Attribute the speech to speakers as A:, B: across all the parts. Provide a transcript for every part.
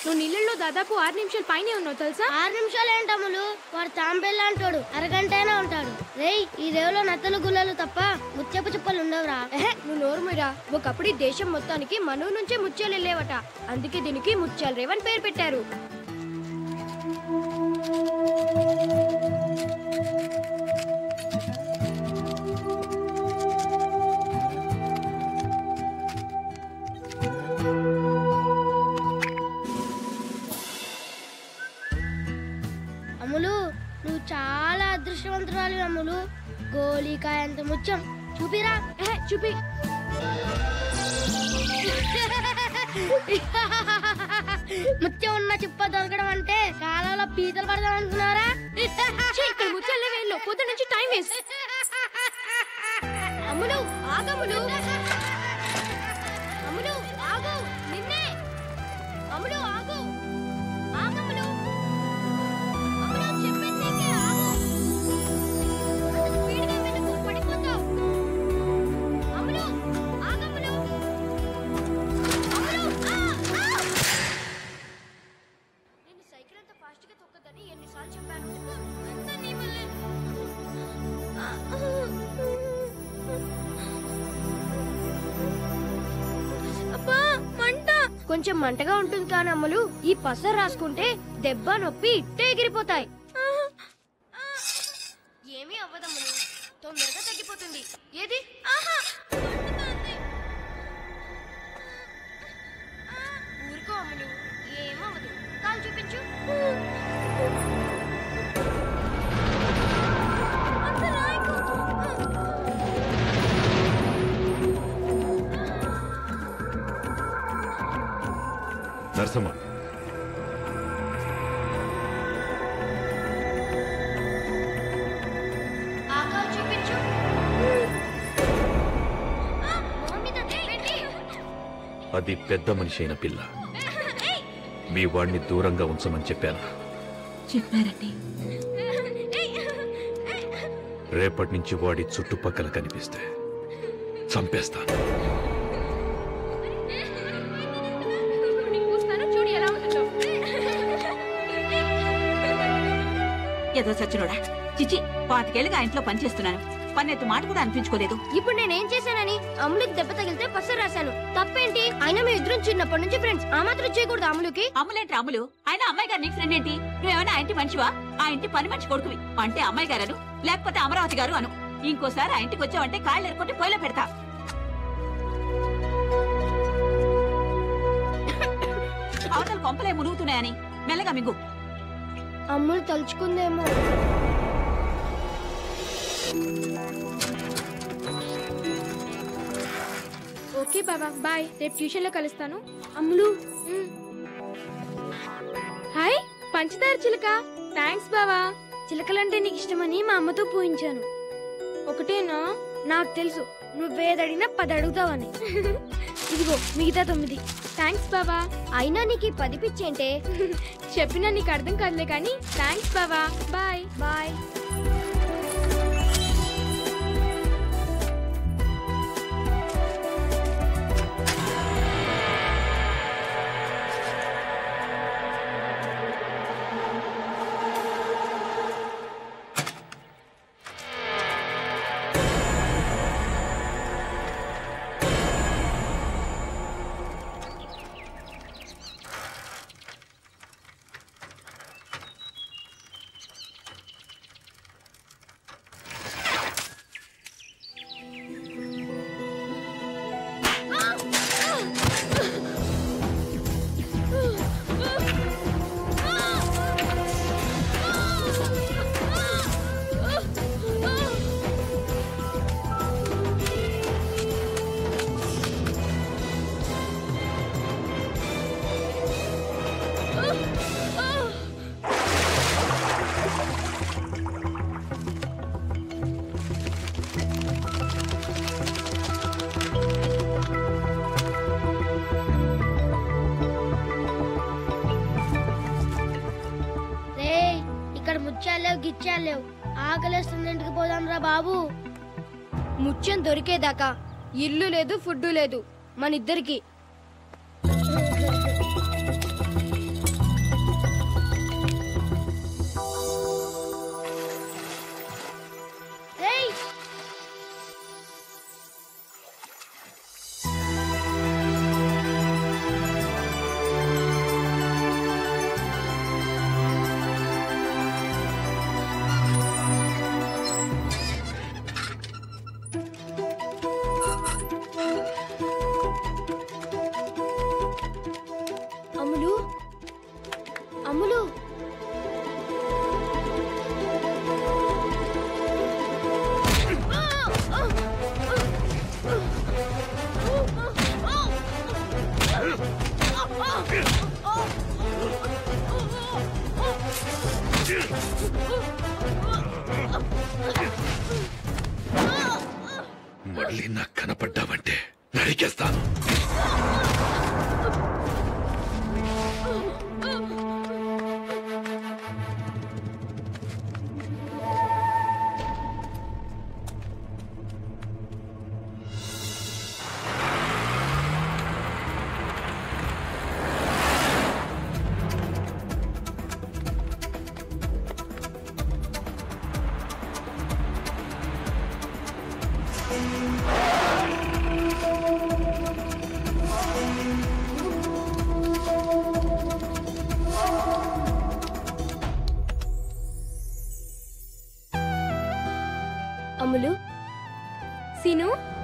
A: నువ్వు నీళ్ళల్లో దాదాపు ఆరు నిమిషాలు పైనే ఉన్నావు తెలుసా
B: ఆరు నిమిషాలు ఏంటమ్ములు వాడు తాంబెల్ల అంటాడు అరగంట అయినా ఉంటాడు రేయ్ ఈ రేవులో నత్తలు గుల్లలు తప్ప ముత్యపు చుప్పలు ఉండవురా
A: ఎహె, నువ్వు నోరు మీరా ఒకప్పుడు ఈ దేశం మొత్తానికి మనూ నుంచే ముత్యాలు వెళ్ళేవట అందుకే దీనికి ముత్యాల రేవ్ అని పేరు పెట్టారు
B: అమ్ములు నువ్వు చాలా అదృష్టవంతురాలు అమ్ములు గోళీకాయ అంత ముత్యం చూపిరా
A: ఎహె, చూపి
B: ముత్యం ఉన్న చిప్ప దొరకడం అంటే కాలంలో పీతలు పడదాం అనుకున్నారా
A: ఛీ, ఇక్కడ ముత్యాలు లేవే వెళ్ళు పొద్దు నుంచి టైం వేస్ట్ అమ్ములు ఆగమ్ములు అమ్ములు ఆగు నిన్నే అమ్ములు ఆగు ఆగమ్ములు అమ్ములు చెప్పేది నీకే, ఆగు అంత స్పీడ్గా వెళ్ళకు, పడిపోతావు అమ్ములు ఆగమ్ములు అమ్ములు ఆ, ఆ! నేను సైకిల్ అంత ఫాస్ట్ గా తొక్కదని ఎన్నిసార్లు చెప్పాను అంతా నీ వల్లే అబ్బా మంట కొంచెం మంటగా ఉంటుంది కానీ అమ్మలు ఈ పస రాసుకుంటే దెబ్బ నొప్పి ఇట్టే ఎగిరిపోతాయి ఏమీ అవ్వదమ్మలు తొందరగా తగ్గిపోతుంది ఏది ఆహా మండుతోంది. ఊరుకో అమ్మలు ఏమవ్వదు కాలు చూపించు అంత రాయకు.
C: నరసమ్మ
A: ఆ కాలు చూపించు ఆ, మొహం మీద దెబ్బేంటి?
C: అది పెద్ద మనిషి అయిన పిల్ల మీ వాడిని దూరంగా ఉంచమని చెప్పాను
D: చెప్పారండి
C: రేపటి నుంచి వాడి చుట్టుపక్కల కనిపిస్తే చంపేస్తాను
A: చూస్తాను చూడు ఎలా ఉంటుందో
D: ఏదో సచ్చినోడా చిచి పాతికేళ్ళుగా ఆ ఇంట్లో పనిచేస్తున్నాను పన్నెత్తు మాట కూడా అనిపించుకోలేదు
A: ఇప్పుడు నేనేం చేశానని అమ్ములకి దెబ్బ తగిలితే పస రాశాను తప్పేంటి అయినా మీ ఇద్దరం చిన్నప్పటి నుంచి ఫ్రెండ్స్ ఆ మాత్రం చేయకూడదు అమ్ములకి
D: అమ్ములేంటి అమ్ములు ఆయన అమ్మాయి గారు నీకు ఫ్రెండ్ ఏంటి నువ్వేమైనా ఆ ఇంటి మనిషివా ఆ ఇంటి పని మనిషి కొడుకువి అంటే అమ్మాయి గారు అను లేకపోతే అమరావతి గారు అను ఇంకోసారి ఆ ఇంటికి వచ్చావంటే కాళ్ళు ఎరుకుంటే పొయ్యిలో పెడతా అవతల కొంపలే మునుగుతున్నాయని మెల్లగా మింగు
B: అమ్ములు తలుచుకుందేమో
A: ఓకే బాబా బాయ్ రేపు ట్యూషన్ లో కలుస్తాను అమ్ములు హాయ్ పంచదార చిలక థ్యాంక్స్ బావా చిలకలంటే నీకు ఇష్టమని మా అమ్మతో పూయించాను ఒకటేనా నాకు తెలుసు నువ్వేదడిగినా పది అడుగుతావని ఇదిగో మిగతా తొమ్మిది థ్యాంక్స్ బావా అయినా నీకు ఈ పది పిచ్చేంటే చెప్పినా నీకు అర్థం కాదులే కానీ థ్యాంక్స్ బావా బాయ్ బాయ్
B: రేయ్ ఇక్కడ ముత్యాలు లేవు గిచ్చాలు లేవు ఆకలేస్తుంది ఇంటికి పోదాం రా బాబు
A: ముత్యం దొరికేదాకా ఇల్లు లేదు ఫుడ్ లేదు మన ఇద్దరికి
C: ఎప్పుడైనా కనపడ్డావంటే నరికేస్తాను
A: అమ్ములు సీను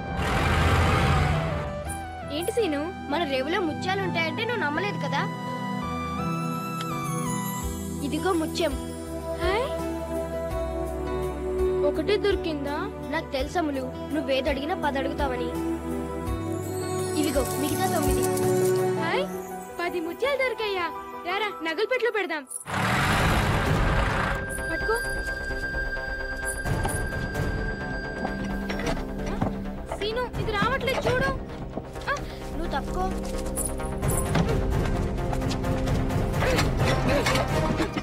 A: ఏంటి సీను
B: మన రేవులో ముత్యాలు ఉంటాయంటే నువ్వు నమ్మలేదు కదా ఇదిగో ముత్యం
A: హాయ్ ఒకటే దొరికిందా
B: నాకు తెలుసములు నువ్వేది అడిగినా పది అడుగుతావని ఇదిగో మిగతా తొమ్మిది
A: హాయ్ పది ముత్యాలు దొరికాయా రారా నగలు పెట్లో పెడదాం పట్టుకో సీను ఇది రావట్లేదు చూడు ఆ,
B: నువ్వు తప్పుకో